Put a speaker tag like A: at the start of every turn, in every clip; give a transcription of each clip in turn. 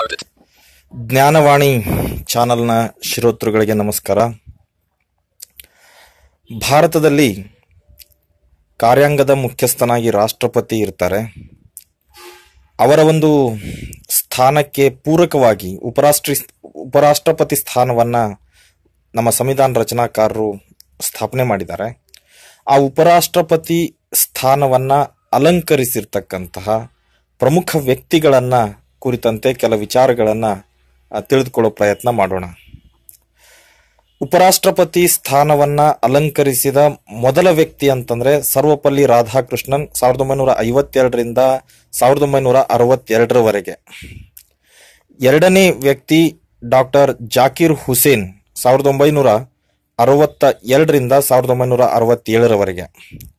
A: loaded.
B: Gyan Vani ಚಾನಲ್ನ ಶ್ರೋತೃಗಳಿಗೆ ನಮಸ್ಕಾರ ಭಾರತದಲ್ಲಿ ಕಾರ್ಯಾಂಗದ ಮುಖ್ಯಸ್ಥನಾಗಿ ರಾಷ್ಟ್ರಪತಿ ಇರ್ತಾರೆ ಅವರ ಒಂದು ಸ್ಥಾನಕ್ಕೆ ಪೂರಕವಾಗಿ ಉಪರಾಷ್ಟ್ರ ಉಪರಾಷ್ಟ್ರಪತಿ ಸ್ಥಾನವನ್ನು ನಮ್ಮ ಸಂವಿಧಾನ ರಚನಾಕಾರರು ಸ್ಥಾಪನೆ ಮಾಡಿದ್ದಾರೆ ಆ ಉಪರಾಷ್ಟ್ರಪತಿ ಸ್ಥಾನವನ್ನು ಅಲಂಕರಿಸಿರ್ತಕ್ಕಂತಹ ಪ್ರಮುಖ ವ್ಯಕ್ತಿಗಳನ್ನು ಕುರಿತಂತೆ ಕೆಲ ವಿಚಾರಗಳನ್ನು ತಿಳಿದುಕೊಳ್ಳೋ ಪ್ರಯತ್ನ ಮಾಡೋಣ ಉಪರಾಷ್ಟ್ರಪತಿ ಸ್ಥಾನವನ್ನ ಅಲಂಕರಿಸಿದ ಮೊದಲ ವ್ಯಕ್ತಿ ಅಂತಂದ್ರೆ ಸರ್ವಪಲ್ಲಿ ರಾಧಾಕೃಷ್ಣನ್ ಸಾವಿರದ ಒಂಬೈನೂರ ಐವತ್ತೆರಡರಿಂದ ಸಾವಿರದ ಒಂಬೈನೂರ ಅರವತ್ತೆರಡರವರೆಗೆ ಎರಡನೇ ವ್ಯಕ್ತಿ ಡಾಕ್ಟರ್ ಜಾಕೀರ್ ಹುಸೇನ್ ಸಾವಿರದ ಒಂಬೈನೂರ ಅರವತ್ತ ಎರಡರಿಂದ ಸಾವಿರದ ಒಂಬೈನೂರ ಅರವತ್ತೇಳರವರೆಗೆ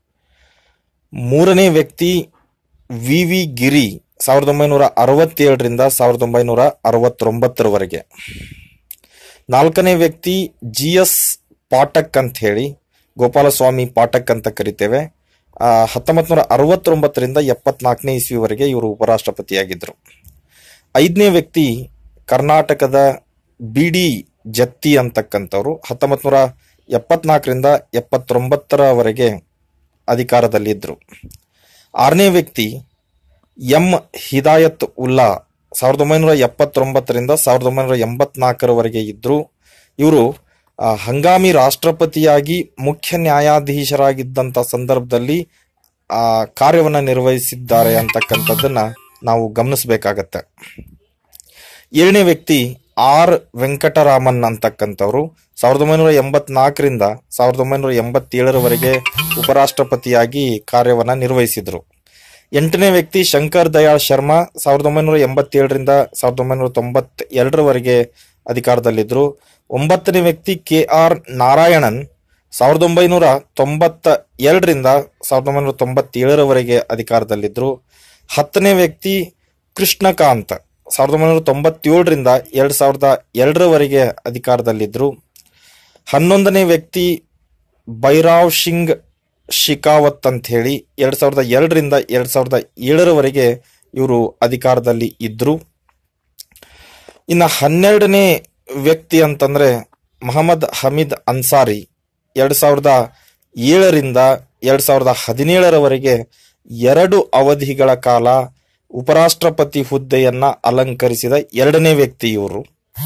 B: ಮೂರನೇ ವ್ಯಕ್ತಿ ವಿ ವಿ ಗಿರಿ ಸಾವಿರದ ಒಂಬೈನೂರ ಅರವತ್ತೇಳರಿಂದ ಸಾವಿರದ ಒಂಬೈನೂರ ಅರವತ್ತೊಂಬತ್ತರವರೆಗೆ ನಾಲ್ಕನೇ ವ್ಯಕ್ತಿ ಜಿ ಎಸ್ ಪಾಠಕ್ ಅಂತ ಹೇಳಿ ಗೋಪಾಲಸ್ವಾಮಿ ಪಾಠಕ್ ಅಂತ ಕರಿತೇವೆ ಹತ್ತೊಂಬತ್ತು ನೂರ ಅರವತ್ತೊಂಬತ್ತರಿಂದ ಎಪ್ಪತ್ನಾಲ್ಕನೇ ಇಸ್ವಿವರೆಗೆ ಇವರು ಉಪರಾಷ್ಟ್ರಪತಿಯಾಗಿದ್ದರು ಐದನೇ ವ್ಯಕ್ತಿ ಕರ್ನಾಟಕದ ಬಿ ಡಿ ಜತ್ತಿ ಅಂತಕ್ಕಂಥವ್ರು ಹತ್ತೊಂಬತ್ತು ನೂರ ಎಪ್ಪತ್ನಾಲ್ಕರಿಂದ ಎಪ್ಪತ್ತೊಂಬತ್ತರವರೆಗೆ ಅಧಿಕಾರದಲ್ಲಿದ್ದರು ಆರನೇ ವ್ಯಕ್ತಿ ಎಂ ಹಿದಾಯತ್ ಉಲ್ಲಾ ಸಾವಿರದ ಒಂಬೈನೂರ ಎಪ್ಪತ್ತೊಂಬತ್ತರಿಂದ ಸಾವಿರದ ಒಂಬೈನೂರ ಎಂಬತ್ನಾಲ್ಕರವರೆಗೆ ಇದ್ದರು ಇವರು ಆ, ಹಂಗಾಮಿ ರಾಷ್ಟ್ರಪತಿಯಾಗಿ ಮುಖ್ಯ ನ್ಯಾಯಾಧೀಶರಾಗಿದ್ದಂಥ ಸಂದರ್ಭದಲ್ಲಿ ಆ ಕಾರ್ಯವನ್ನು ನಿರ್ವಹಿಸಿದ್ದಾರೆ ಅಂತಕ್ಕಂಥದ್ದನ್ನ ನಾವು ಗಮನಿಸಬೇಕಾಗತ್ತೆ ಏಳನೇ ವ್ಯಕ್ತಿ ಆರ್ ವೆಂಕಟರಾಮನ್ ಅಂತಕ್ಕಂಥವ್ರು ಸಾವಿರದ ಒಂಬೈನೂರ ಎಂಬತ್ನಾಲ್ಕರಿಂದ ಸಾವಿರದ ಒಂಬೈನೂರ ಎಂಬತ್ತೇಳರವರೆಗೆ ಉಪರಾಷ್ಟ್ರಪತಿಯಾಗಿ ಕಾರ್ಯವನ್ನು ನಿರ್ವಹಿಸಿದರು ಎಂಟನೇ ವ್ಯಕ್ತಿ ಶಂಕರ್ ದಯಾಳ್ ಶರ್ಮಾ ಸಾವಿರದ ಒಂಬೈನೂರ ಎಂಬತ್ತೇಳರಿಂದ ಸಾವಿರದ ಒಂಬೈನೂರ ತೊಂಬತ್ತ ಎರಡರವರೆಗೆ ಅಧಿಕಾರದಲ್ಲಿದ್ದರು ಒಂಬತ್ತನೇ ವ್ಯಕ್ತಿ ಕೆ ಆರ್ ನಾರಾಯಣನ್ ಸಾವಿರದ ಒಂಬೈನೂರ ತೊಂಬತ್ತ ಎರಡರಿಂದ ಸಾವಿರದ ಒಂಬೈನೂರ ತೊಂಬತ್ತೇಳರವರೆಗೆ ಅಧಿಕಾರದಲ್ಲಿದ್ದರು ಹತ್ತನೇ ವ್ಯಕ್ತಿ ಕೃಷ್ಣಕಾಂತ್ ಸಾವಿರದ ಒಂಬೈನೂರ ತೊಂಬತ್ತೇಳರಿಂದ ಎರಡು ಸಾವಿರದ ಎರಡರವರೆಗೆ ಅಧಿಕಾರದಲ್ಲಿದ್ದರು ಹನ್ನೊಂದನೇ ವ್ಯಕ್ತಿ ಬೈರಾವ್ ಸಿಂಗ್ ಶಿಕಾವತ್ ಅಂತ ಹೇಳಿ ಎರಡು ಸಾವಿರದ ಎರಡರಿಂದ ಎರಡು ಸಾವಿರದ ಏಳರವರೆಗೆ ಇವರು ಅಧಿಕಾರದಲ್ಲಿ ಇದ್ದರು ಇನ್ನು ಹನ್ನೆರಡನೇ ವ್ಯಕ್ತಿ ಅಂತಂದ್ರೆ ಮೊಹಮ್ಮದ್ ಹಮೀದ್ ಅನ್ಸಾರಿ ಎರಡು ಸಾವಿರದ ಏಳರಿಂದ ಎರಡು ಸಾವಿರದ ಹದಿನೇಳರವರೆಗೆ ಎರಡು ಅವಧಿಗಳ ಕಾಲ ಉಪರಾಷ್ಟ್ರಪತಿ ಹುದ್ದೆಯನ್ನ ಅಲಂಕರಿಸಿದ ಎರಡನೇ ವ್ಯಕ್ತಿ ಇವರು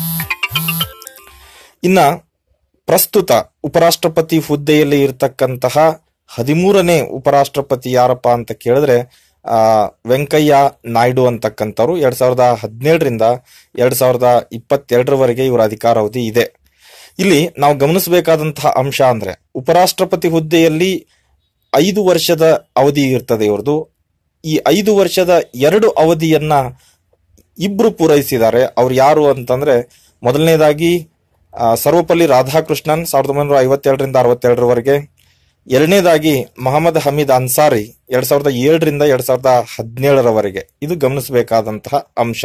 B: ಇನ್ನ ಪ್ರಸ್ತುತ ಉಪರಾಷ್ಟ್ರಪತಿ ಹುದ್ದೆಯಲ್ಲಿ ಇರತಕ್ಕಂತಹ ಹದಿಮೂರನೇ ಉಪರಾಷ್ಟ್ರಪತಿ ಯಾರಪ್ಪ ಅಂತ ಕೇಳಿದ್ರೆ ಆ ವೆಂಕಯ್ಯ ನಾಯ್ಡು ಅಂತಕ್ಕಂಥವ್ರು ಎರಡ್ ಸಾವಿರದ ಹದಿನೇಳರಿಂದ ಎರಡ್ ಸಾವಿರದ ಇಪ್ಪತ್ತೆರಡರವರೆಗೆ ಇವರ ಅಧಿಕಾರಾವಧಿ ಇದೆ ಇಲ್ಲಿ ನಾವು ಗಮನಿಸಬೇಕಾದಂತಹ ಅಂಶ ಅಂದ್ರೆ ಉಪರಾಷ್ಟ್ರಪತಿ ಹುದ್ದೆಯಲ್ಲಿ ಐದು ವರ್ಷದ ಅವಧಿ ಇರ್ತದೆ ಇವ್ರದ್ದು ಈ ಐದು ವರ್ಷದ ಎರಡು ಅವಧಿಯನ್ನ ಇಬ್ರು ಪೂರೈಸಿದ್ದಾರೆ ಅವ್ರು ಯಾರು ಅಂತಂದ್ರೆ ಮೊದಲನೇದಾಗಿ ಆ, ಸರ್ವಪಲ್ಲಿ ರಾಧಾಕೃಷ್ಣನ್ ಸಾವಿರದ ಒಂಬೈನೂರ ಐವತ್ತೆರಡರಿಂದ ಅರವತ್ತೆರಡರವರೆಗೆ ಎರಡನೇದಾಗಿ ಮೊಹಮ್ಮದ್ ಹಮೀದ್ ಅನ್ಸಾರಿ ಎರಡ್ ಸಾವಿರದ ಏಳರಿಂದ ಎರಡ್ ಸಾವಿರದ ಹದಿನೇಳರವರೆಗೆ ಇದು ಗಮನಿಸಬೇಕಾದಂತಹ ಅಂಶ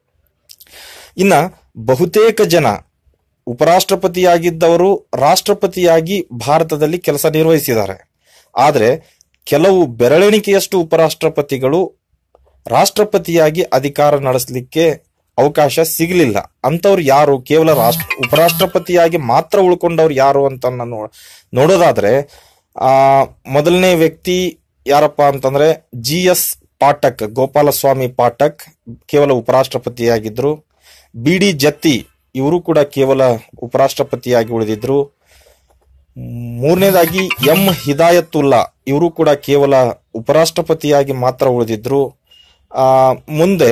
B: ಇನ್ನ ಬಹುತೇಕ ಜನ ಉಪರಾಷ್ಟ್ರಪತಿಯಾಗಿದ್ದವರು ರಾಷ್ಟ್ರಪತಿಯಾಗಿ ಭಾರತದಲ್ಲಿ ಕೆಲಸ ನಿರ್ವಹಿಸಿದ್ದಾರೆ ಆದರೆ ಕೆಲವು ಬೆರಳೆಣಿಕೆಯಷ್ಟು ಉಪರಾಷ್ಟ್ರಪತಿಗಳು ರಾಷ್ಟ್ರಪತಿಯಾಗಿ ಅಧಿಕಾರ ನಡೆಸಲಿಕ್ಕೆ ಅವಕಾಶ ಸಿಗಲಿಲ್ಲ ಅಂಥವ್ರು ಯಾರು ಕೇವಲ ರಾಷ್ಟ್ರ ಉಪರಾಷ್ಟ್ರಪತಿಯಾಗಿ ಮಾತ್ರ ಉಳ್ಕೊಂಡವ್ರು ಯಾರು ಅಂತ ನಾನು ನೋಡೋದಾದ್ರೆ ಆ ಮೊದಲನೇ ವ್ಯಕ್ತಿ ಯಾರಪ್ಪ ಅಂತಂದ್ರೆ ಜಿ ಎಸ್ ಪಾಠಕ್ ಗೋಪಾಲಸ್ವಾಮಿ ಪಾಠಕ್ ಕೇವಲ ಉಪರಾಷ್ಟ್ರಪತಿಯಾಗಿದ್ರು ಬಿ ಡಿ ಜತ್ತಿ ಇವರು ಕೂಡ ಕೇವಲ ಉಪರಾಷ್ಟ್ರಪತಿಯಾಗಿ ಉಳಿದಿದ್ರು ಮೂರನೇದಾಗಿ ಎಂ ಹಿದಾಯತುಲ್ಲಾ ಇವರು ಕೂಡ ಕೇವಲ ಉಪರಾಷ್ಟ್ರಪತಿಯಾಗಿ ಮಾತ್ರ ಉಳಿದಿದ್ರು ಆ ಮುಂದೆ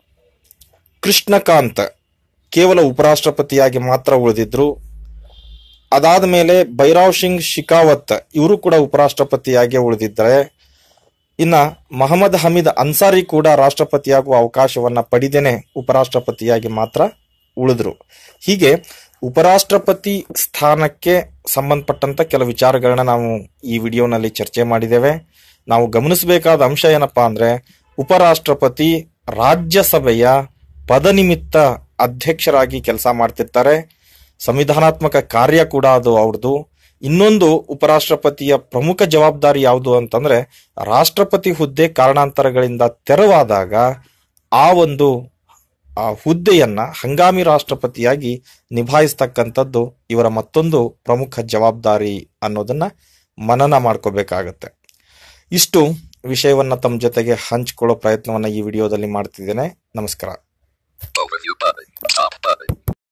B: ಕೃಷ್ಣಕಾಂತ್ ಕೇವಲ ಉಪರಾಷ್ಟ್ರಪತಿಯಾಗಿ ಮಾತ್ರ ಉಳಿದಿದ್ರು ಅದಾದ ಮೇಲೆ ಬೈರಾವ್ ಸಿಂಗ್ ಶಿಕಾವತ್ ಇವರು ಕೂಡ ಉಪರಾಷ್ಟ್ರಪತಿಯಾಗಿ ಉಳಿದಿದ್ದಾರೆ ಇನ್ನ ಮೊಹಮ್ಮದ್ ಹಮೀದ್ ಅನ್ಸಾರಿ ಕೂಡ ರಾಷ್ಟ್ರಪತಿಯಾಗುವ ಅವಕಾಶವನ್ನ ಪಡಿದೇನೆ ಉಪರಾಷ್ಟ್ರಪತಿಯಾಗಿ ಮಾತ್ರ ಉಳಿದ್ರು ಹೀಗೆ ಉಪರಾಷ್ಟ್ರಪತಿ ಸ್ಥಾನಕ್ಕೆ ಸಂಬಂಧಪಟ್ಟಂತ ಕೆಲ ವಿಚಾರಗಳನ್ನ ನಾವು ಈ ವಿಡಿಯೋನಲ್ಲಿ ಚರ್ಚೆ ಮಾಡಿದ್ದೇವೆ ನಾವು ಗಮನಿಸಬೇಕಾದ ಅಂಶ ಏನಪ್ಪಾ ಅಂದ್ರೆ ಉಪರಾಷ್ಟ್ರಪತಿ ರಾಜ್ಯಸಭೆಯ ಪದನಿಮಿತ್ತ ಅಧ್ಯಕ್ಷರಾಗಿ ಕೆಲಸ ಮಾಡ್ತಿರ್ತಾರೆ ಸಂವಿಧಾನಾತ್ಮಕ ಕಾರ್ಯ ಕೂಡ ಅದು ಅವ್ರದ್ದು ಇನ್ನೊಂದು ಉಪರಾಷ್ಟ್ರಪತಿಯ ಪ್ರಮುಖ ಜವಾಬ್ದಾರಿ ಯಾವುದು ಅಂತಂದ್ರೆ ರಾಷ್ಟ್ರಪತಿ ಹುದ್ದೆ ಕಾರಣಾಂತರಗಳಿಂದ ತೆರವಾದಾಗ ಆ ಒಂದು ಆ ಹುದ್ದೆಯನ್ನ ಹಂಗಾಮಿ ರಾಷ್ಟ್ರಪತಿಯಾಗಿ ನಿಭಾಯಿಸ್ತಕ್ಕಂಥದ್ದು ಇವರ ಮತ್ತೊಂದು ಪ್ರಮುಖ ಜವಾಬ್ದಾರಿ ಅನ್ನೋದನ್ನ ಮನನ ಮಾಡ್ಕೋಬೇಕಾಗತ್ತೆ ಇಷ್ಟು ವಿಷಯವನ್ನ ತಮ್ಮ ಜೊತೆಗೆ ಹಂಚಿಕೊಳ್ಳೋ ಪ್ರಯತ್ನವನ್ನ ಈ ವಿಡಿಯೋದಲ್ಲಿ ಮಾಡ್ತಿದ್ದೇನೆ ನಮಸ್ಕಾರ